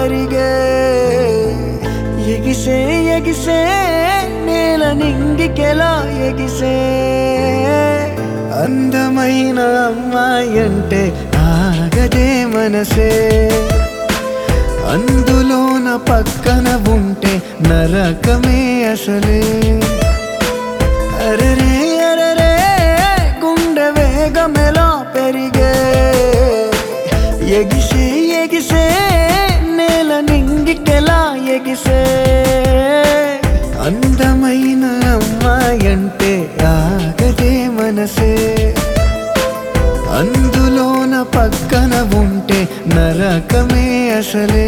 పెరిగే ఎగిసే ఎగిసే నేల నింగికెలా ఎగిసే అందమైన అమ్మాయి అంటే ఆగదే మనసే అందులోన పక్కన ఉంటే నరకమే అసలే అరరే అరరే గుండె వేగమెలా పెరిగే ఎగిసే ఎగిసే నేల నింగికెలా ఎగిసే అందమైన అమ్మాయంటే ఆగదే మనసే అందులోన పక్కన ఉంటే నరకమే అసలే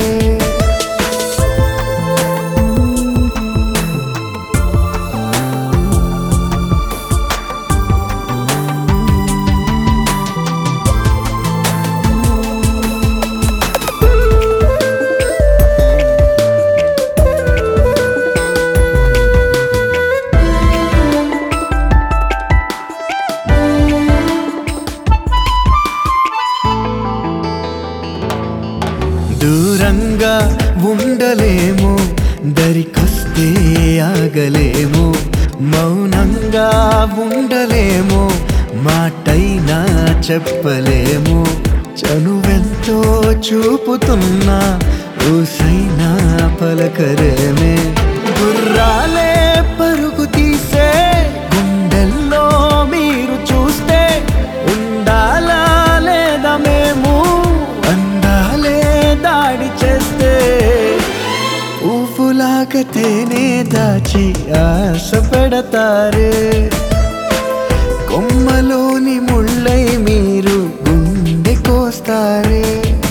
దూరంగా ఉండలేము దరికొస్తే ఆగలేము మౌనంగా ఉండలేము మాటైనా చెప్పలేము చనువెంతో చూపుతున్నా ఊసైనా పలకరేమే గుర్రాలే పరుగు తీసే గుండెల్లో మీరు చూస్తే ఉండాలా లేదా మేము అందాలే దాడి చేస్తే ఊఫులాగతేనే దాచి ఆశ పెడతారే కొమ్మలోని ముళ్ళై మీరు గుండె కోస్తారే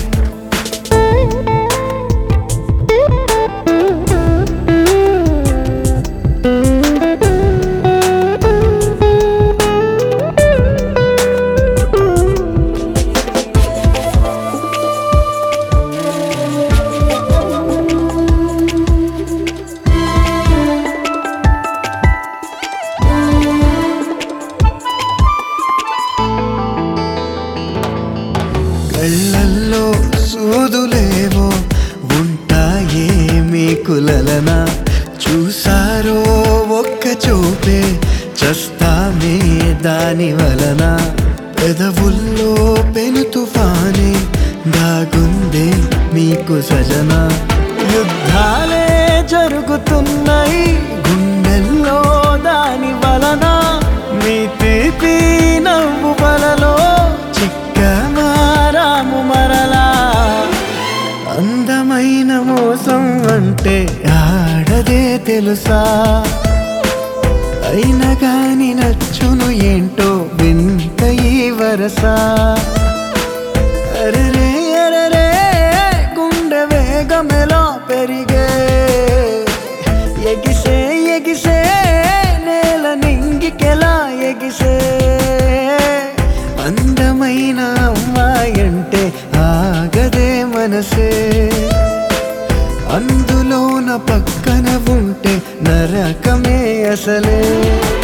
కళ్ళల్లో సూదులేవో ఉంటాయే మీ కులలన చూసారో ఒక్క చూపే చస్తామే దాని వలన పెదవుల్లో పెను తుఫానే దాగుందే మీకు సజన యుద్ధాలే జరుగుతున్నాయి గుండెల్లో దాని వలన మీ తీపి నవ్వు వలలో చిక్కమారాము మరలా అందమైన మోసం అంటే ఆడదే తెలుసా అయినా గాని నచ్చును ఏంటో వింత ఈ వరస అరరే అరరే గుండె వేగమెలా పెరిగే ఎగిసే ఎగిసే నేల నింగికెలా ఎగిసే అందమైన అమ్మాయంటే ఆగదే మనసే అందులోన పక్కన ఉంటే నరకమే అసలే